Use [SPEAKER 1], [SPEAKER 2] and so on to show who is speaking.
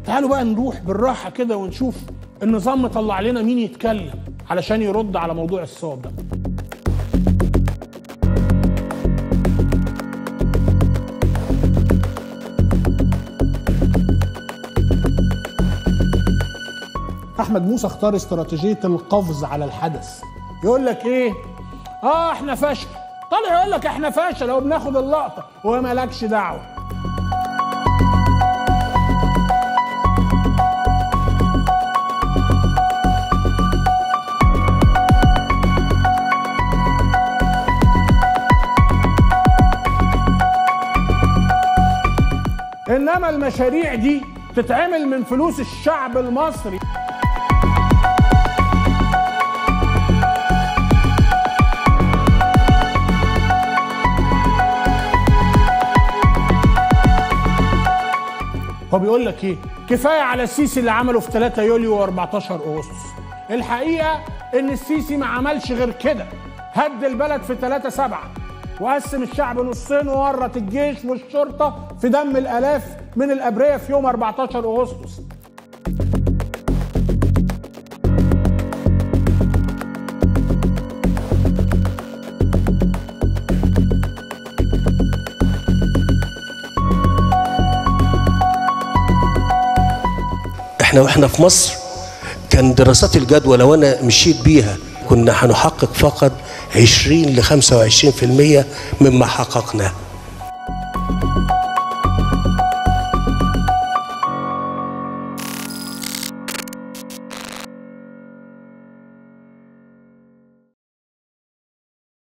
[SPEAKER 1] تعالوا بقى نروح بالراحه كده ونشوف النظام مطلع لنا مين يتكلم علشان يرد على موضوع الصوت ده احمد موسى اختار استراتيجيه القفز على الحدث يقول لك ايه اه احنا فشل طالع يقول لك احنا فشل اهو بناخد اللقطه ومالكش دعوه انما المشاريع دي تتعمل من فلوس الشعب المصري هو بيقول لك ايه كفايه على السيسي اللي عمله في 3 يوليو و14 اغسطس الحقيقه ان السيسي ما عملش غير كده هد البلد في 3 7 وقسم الشعب نصين وورط الجيش والشرطه في دم الالاف من الابرياء في يوم 14 اغسطس
[SPEAKER 2] احنا واحنا في مصر كان دراسات الجدوى لو انا مشيت بيها كنا هنحقق فقط 20 ل 25% مما حققناه